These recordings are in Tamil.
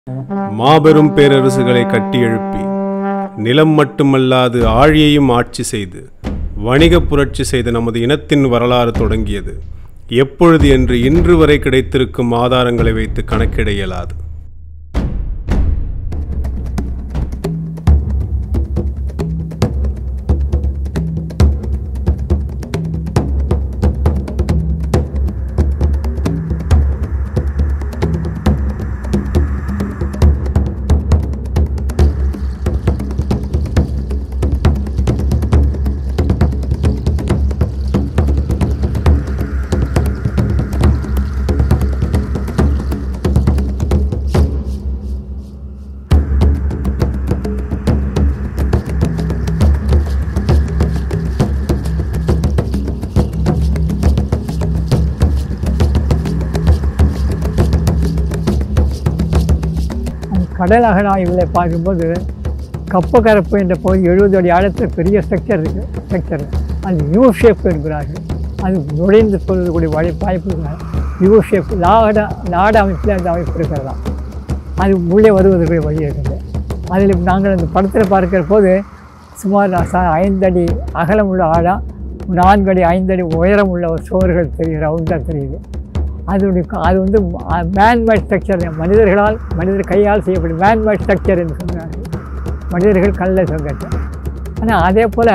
மாபெரும் பேரரசுகளை கட்டியெழுப்பி நிலம் மட்டுமல்லாது ஆழியையும் ஆட்சி செய்து வணிகப் புரட்சி செய்த நமது இனத்தின் வரலாறு தொடங்கியது எப்பொழுது என்று இன்று வரை கிடைத்திருக்கும் ஆதாரங்களை வைத்து கணக்கிட இயலாது அந்த கடல் அகழாய்வில் பார்க்கும்போது கப்பக்கரப்பு என்ற பகுதி எழுபது அடி ஆழத்தில் பெரிய ஸ்ட்ரக்சர் இருக்குது ஸ்ட்ரக்சர் அது யூ ஷேப் என்கிறார்கள் அது நுழைந்து சொல்வதற்குரிய வாய் வாய்ப்பு இருக்கிறார் யூ ஷேப் லாட நாட அமைப்பில் அந்த அமைப்பு இருக்கிறதாம் அது உள்ளே வருவதற்குரிய வழி இருக்குது அதில் நாங்கள் அந்த படத்தில் பார்க்கிற போது சுமார் ச- ஐந்தடி அகலம் உள்ள ஆழம் நான்கடி ஐந்தடி உயரம் உள்ள ஒரு சுவர்கள் தெரியும் ரவுண்டாக தெரியுது அதனுடைய க- அது வந்து மேன்மேட் ஸ்ட்ரக்சர் மனிதர்களால் மனிதர் கையால் செய்யப்படும் மேன்மேட் ஸ்ட்ரக்சர் என்று சொல்கிறார்கள் மனிதர்கள் கல்லை சொல்கிறது ஆனால் அதே போல்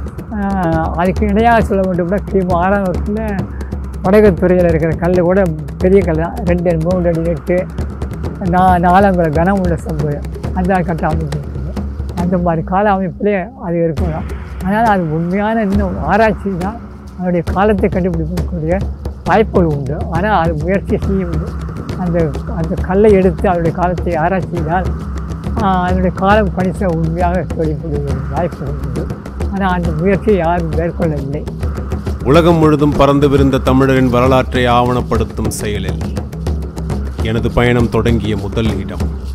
அதுக்கு இணையாக சொல்ல வேண்டும்னா கிமு ஆறாம் வருஷத்தில் வடகத்துறையில் இருக்கிற கல் கூட பெரிய கல் தான் ரெண்டு மூணு அடி நெட்டு நா நாலாங்குல கனம் உள்ள சம்பு அந்த கட்ட அமைப்பு இருக்குது அந்த மாதிரி கால அமைப்பிலே அது இருக்கும் அதனால் அது உண்மையான இன்னும் ஆராய்ச்சி தான் அதனுடைய காலத்தை கண்டுபிடிக்கக்கூடிய வாய்ப்புகள் உண்டு ஆனால் அது முயற்சி செய்யும் அந்த அந்த கல்லை எடுத்து அதனுடைய காலத்தை ஆராய்ச்சி செய்தால் ஆஹ், அதனுடைய காலம் கணிச உண்மையாக வெளிப்படுவது வாய்ப்புகள் உண்டு ஆனால் அந்த முயற்சியை யாரும் மேற்கொள்ளவில்லை உலகம் முழுதும் பறந்து விரிந்த தமிழரின் வரலாற்றை ஆவணப்படுத்தும் செயலில் எனது பயணம் தொடங்கிய முதல் இடம்